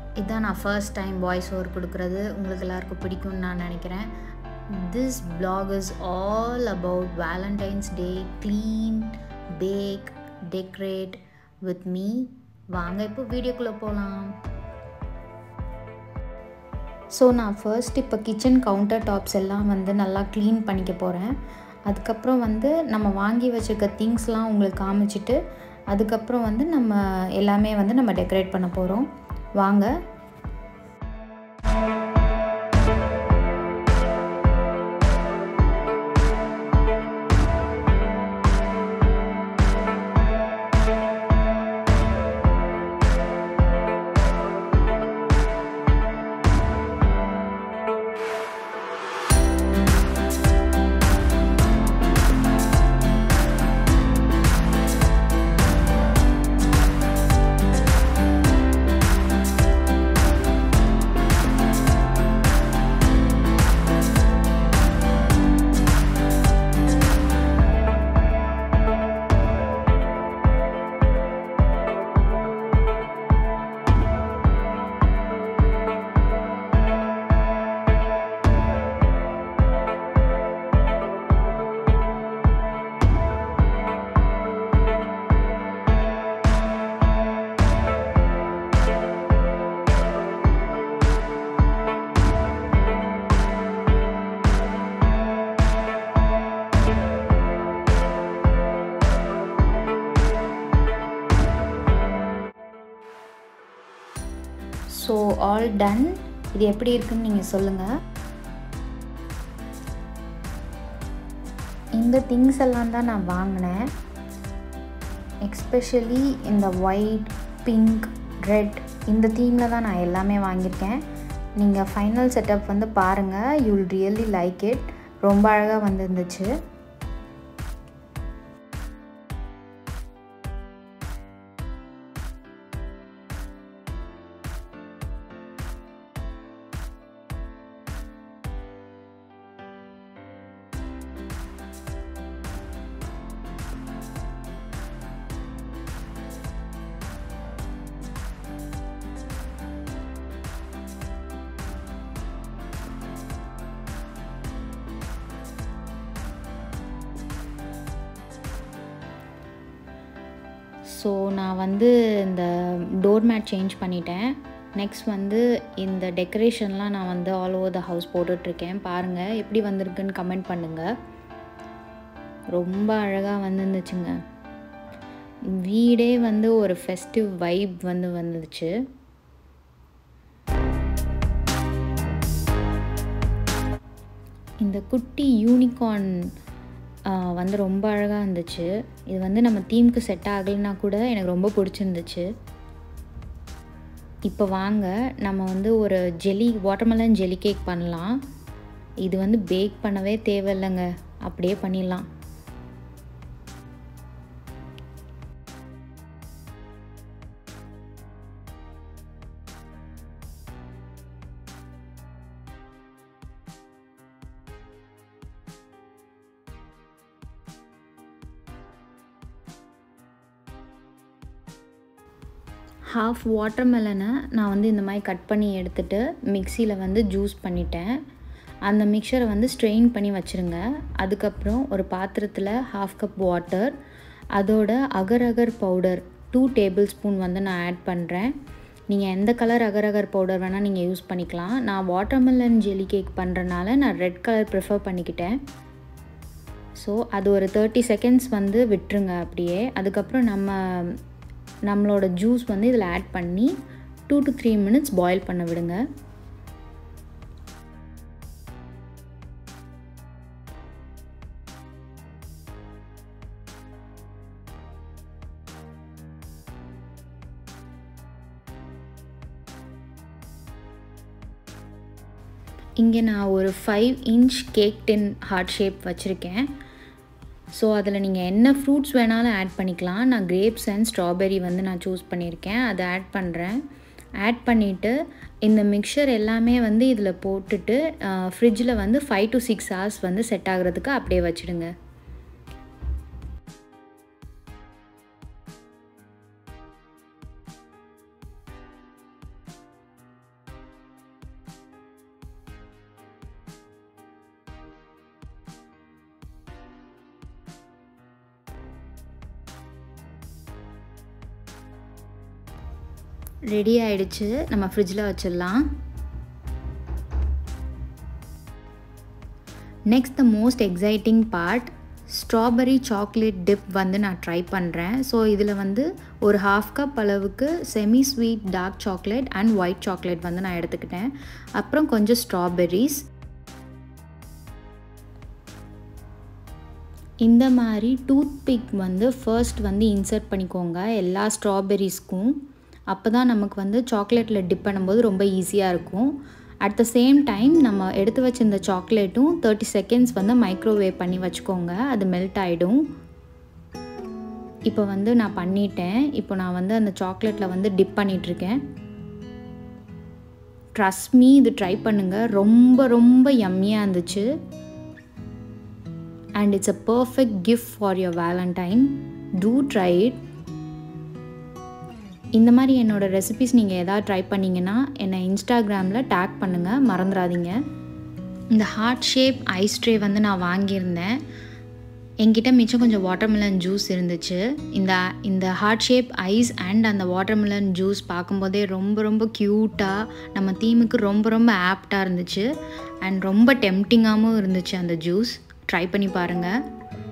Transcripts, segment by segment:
இதான் நான் first time voice over கொடுக்குறது உங்களுக்கு எல்லாருக்கும் பிடிக்கும்னு நான் நினைக்கிறேன் this blog is all about Valentine's Day clean bake decorate with me வாங்க இப்போ வீடியோக்குள்ளே போகலாம் ஸோ நான் ஃபர்ஸ்ட் இப்போ கிச்சன் கவுண்டர் டாப்ஸ் எல்லாம் வந்து நல்லா க்ளீன் பண்ணிக்க போகிறேன் அதுக்கப்புறம் வந்து நம்ம வாங்கி வச்சுருக்க திங்ஸ்லாம் உங்களுக்கு காமிச்சிட்டு அதுக்கப்புறம் வந்து நம்ம எல்லாமே வந்து நம்ம டெக்கரேட் பண்ண போகிறோம் வாங்க ஸோ ஆல் டன் இது எப்படி இருக்குன்னு நீங்கள் சொல்லுங்கள் இந்த திங்ஸ் எல்லாம் தான் நான் வாங்கினேன் எக்ஸ்பெஷலி இந்த ஒயிட் பிங்க் ரெட் இந்த தீமில் தான் நான் எல்லாமே வாங்கியிருக்கேன் நீங்கள் ஃபைனல் செட்டப் வந்து பாருங்கள் you will really like it ரொம்ப அழகாக வந்துருந்துச்சு ஸோ நான் வந்து இந்த டோர் மேட் சேஞ்ச் பண்ணிட்டேன் நெக்ஸ்ட் வந்து இந்த டெக்கரேஷன்லாம் நான் வந்து ஆல் ஓவர் த ஹவுஸ் போட்டுட்ருக்கேன் பாருங்கள் எப்படி வந்திருக்குன்னு கமெண்ட் பண்ணுங்கள் ரொம்ப அழகாக வந்துருந்துச்சுங்க வீடே வந்து ஒரு ஃபெஸ்டிவ் வைப் வந்து வந்துச்சு இந்த குட்டி யூனிகார்ன் வந்து ரொம்ப அழகாக இருந்துச்சு இது வந்து நம்ம தீமுக்கு செட் ஆகலைன்னா கூட எனக்கு ரொம்ப பிடிச்சிருந்துச்சு இப்போ வாங்க நம்ம வந்து ஒரு ஜெல்லி வாட்டர்மெலன் ஜெல்லி கேக் பண்ணலாம் இது வந்து பேக் பண்ணவே தேவையில்லைங்க அப்படியே பண்ணிடலாம் ஹாஃப் வாட்டர்மெலனை நான் வந்து இந்த மாதிரி கட் பண்ணி எடுத்துகிட்டு மிக்சியில் வந்து ஜூஸ் பண்ணிட்டேன் அந்த மிக்சரை வந்து ஸ்ட்ரெயின் பண்ணி வச்சுருங்க அதுக்கப்புறம் ஒரு பாத்திரத்தில் ஹாஃப் கப் வாட்டர் அதோட agar agar powder two tablespoon வந்து நான் ஆட் பண்ணுறேன் நீங்கள் எந்த கலர் அகர் அகர் பவுடர் வேணால் நீங்கள் யூஸ் பண்ணிக்கலாம் நான் வாட்டர்மெலன் ஜெல்லி கேக் பண்ணுறனால நான் ரெட் கலர் ப்ரிஃபர் பண்ணிக்கிட்டேன் ஸோ அது ஒரு தேர்ட்டி செகண்ட்ஸ் வந்து விட்டுருங்க அப்படியே அதுக்கப்புறம் நம்ம நம்மளோட ஜூஸ் வந்து இதில் ஆட் பண்ணி two to three minutes boil பண்ண விடுங்க இங்கே நான் ஒரு five inch cake tin heart shape வச்சுருக்கேன் ஸோ அதில் நீங்கள் என்ன ஃப்ரூட்ஸ் வேணாலும் ஆட் பண்ணிக்கலாம் நான் கிரேப்ஸ் அண்ட் ஸ்ட்ராபெரி வந்து நான் சூஸ் பண்ணியிருக்கேன் அதை ஆட் பண்ணுறேன் ஆட் பண்ணிவிட்டு இந்த மிக்சர் எல்லாமே வந்து இதில் போட்டுட்டு ஃப்ரிட்ஜில் வந்து ஃபைவ் டு சிக்ஸ் ஹவர்ஸ் வந்து செட் ஆகுறதுக்கு அப்படியே வச்சுடுங்க ரெடி ஆயிடுச்சு நம்ம ஃப்ரிட்ஜில் வச்சிடலாம் next the most exciting part strawberry chocolate dip வந்து நான் ட்ரை பண்ணுறேன் ஸோ இதில் வந்து ஒரு ஹாஃப் கப் அளவுக்கு semi sweet dark chocolate and white chocolate வந்து நான் எடுத்துக்கிட்டேன் அப்புறம் கொஞ்சம் ஸ்ட்ராபெரிஸ் இந்த மாதிரி டூத் பிக் வந்து ஃபர்ஸ்ட் வந்து இன்சர்ட் பண்ணிக்கோங்க எல்லா ஸ்ட்ராபெரிஸ்க்கும் அப்போ தான் நமக்கு வந்து சாக்லேட்டில் டிப் பண்ணும்போது ரொம்ப ஈஸியாக இருக்கும் அட் த சேம் டைம் நம்ம எடுத்து வச்சிருந்த சாக்லேட்டும் தேர்ட்டி செகண்ட்ஸ் வந்து மைக்ரோவேவ் பண்ணி வச்சுக்கோங்க அது மெல்ட் ஆகிடும் இப்போ வந்து நான் பண்ணிட்டேன் இப்போ நான் வந்து அந்த சாக்லேட்டில் வந்து டிப் பண்ணிகிட்ருக்கேன் ட்ரஸ்ட் மீ இது ட்ரை பண்ணுங்கள் ரொம்ப ரொம்ப யம்மியாக இருந்துச்சு and it's a perfect gift for your valentine do try it இந்த மாதிரி என்னோடய ரெசிபிஸ் நீங்கள் எதாவது ட்ரை பண்ணிங்கன்னா என்னை இன்ஸ்டாகிராமில் டேக் பண்ணுங்கள் மறந்துடாதீங்க இந்த ஹார்ட் ஷேப் ஐஸ் ட்ரே வந்து நான் வாங்கியிருந்தேன் என்கிட்ட மிச்சம் கொஞ்சம் வாட்டர்மெலன் ஜூஸ் இருந்துச்சு இந்த இந்த ஹார்ட் ஷேப் ஐஸ் அண்ட் அந்த வாட்டர்மெலன் ஜூஸ் பார்க்கும்போதே ரொம்ப ரொம்ப க்யூட்டாக நம்ம தீமுக்கு ரொம்ப ரொம்ப ஆப்டாக இருந்துச்சு அண்ட் ரொம்ப டெம்டிங்காகவும் இருந்துச்சு அந்த ஜூஸ் ட்ரை பண்ணி பாருங்கள்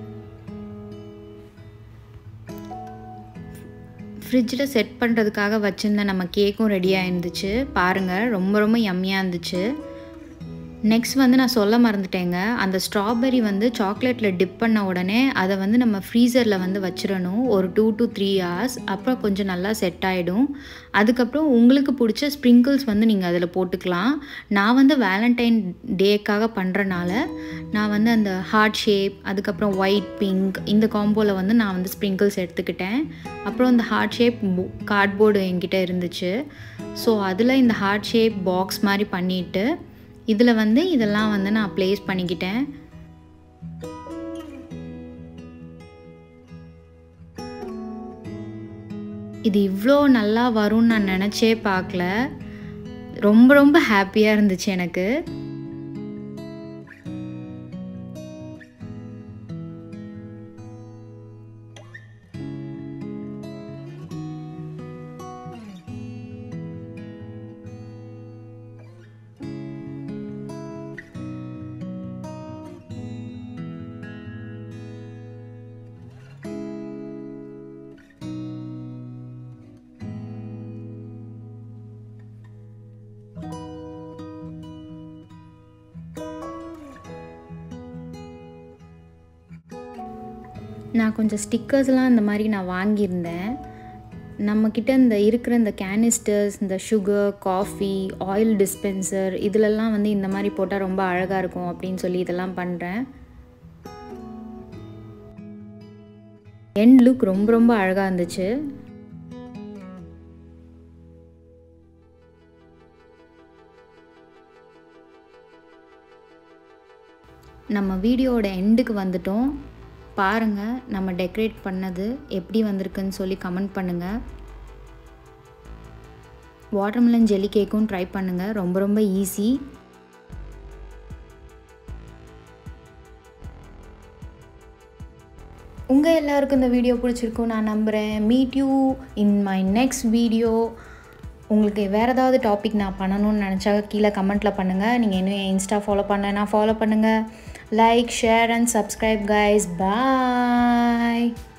ஃப்ரிட்ஜில் செட் பண்ணுறதுக்காக வச்சுருந்த நம்ம கேக்கும் ரெடியாக இருந்துச்சு பாருங்கள் ரொம்ப ரொம்ப யம்மியாக இருந்துச்சு நெக்ஸ்ட் வந்து நான் சொல்ல மறந்துட்டேங்க அந்த ஸ்ட்ராபெரி வந்து சாக்லேட்டில் டிப் பண்ண உடனே அதை வந்து நம்ம ஃப்ரீசரில் வந்து வச்சிடணும் ஒரு டூ டு த்ரீ ஹவர்ஸ் அப்புறம் கொஞ்சம் நல்லா செட் ஆகிடும் அதுக்கப்புறம் உங்களுக்கு பிடிச்ச ஸ்ப்ரிங்கிள்ஸ் வந்து நீங்கள் அதில் போட்டுக்கலாம் நான் வந்து வேலண்டைன் டேக்காக பண்ணுறனால நான் வந்து அந்த ஹார்ட் ஷேப் அதுக்கப்புறம் ஒயிட் பிங்க் இந்த காம்போவில் வந்து நான் வந்து ஸ்ப்ரிங்கிள்ஸ் எடுத்துக்கிட்டேன் அப்புறம் இந்த ஹார்ட் ஷேப் கார்ட்போர்டு என்கிட்ட இருந்துச்சு ஸோ அதில் இந்த ஹார்ட் ஷேப் பாக்ஸ் மாதிரி பண்ணிவிட்டு இதில் வந்து இதெல்லாம் வந்து நான் ப்ளேஸ் பண்ணிக்கிட்டேன் இது இவ்வளோ நல்லா வரும்னு நான் நினச்சே பார்க்கல ரொம்ப ரொம்ப ஹாப்பியாக இருந்துச்சு எனக்கு நான் கொஞ்சம் ஸ்டிக்கர்ஸ்லாம் இந்த மாதிரி நான் வாங்கியிருந்தேன் நம்மக்கிட்ட இந்த இருக்கிற இந்த கேனிஸ்டர்ஸ் இந்த சுகர் காஃபி ஆயில் டிஸ்பென்சர் இதிலெல்லாம் வந்து இந்த மாதிரி போட்டால் ரொம்ப அழகாக இருக்கும் அப்படின்னு சொல்லி இதெல்லாம் பண்ணுறேன் எண்ட் லுக் ரொம்ப ரொம்ப அழகாக இருந்துச்சு நம்ம வீடியோவோட எண்டுக்கு வந்துட்டோம் பாருங்கள் நம்ம டெக்கரேட் பண்ணது எப்படி வந்திருக்குன்னு சொல்லி கமெண்ட் பண்ணுங்கள் வாட்டர்மெலன் ஜெல்லி கேக்கும் ட்ரை பண்ணுங்கள் ரொம்ப ரொம்ப ஈஸி உங்கள் எல்லாருக்கும் இந்த வீடியோ பிடிச்சிருக்கும் நான் நம்புகிறேன் meet you in my next video உங்களுக்கு வேறு ஏதாவது டாபிக் நான் பண்ணணும்னு நினச்சா கீழே கமெண்ட்டில் பண்ணுங்கள் நீங்கள் இன்னும் என் இன்ஸ்டா ஃபாலோ பண்ணலைன்னா ஃபாலோ பண்ணுங்கள் like share and subscribe guys bye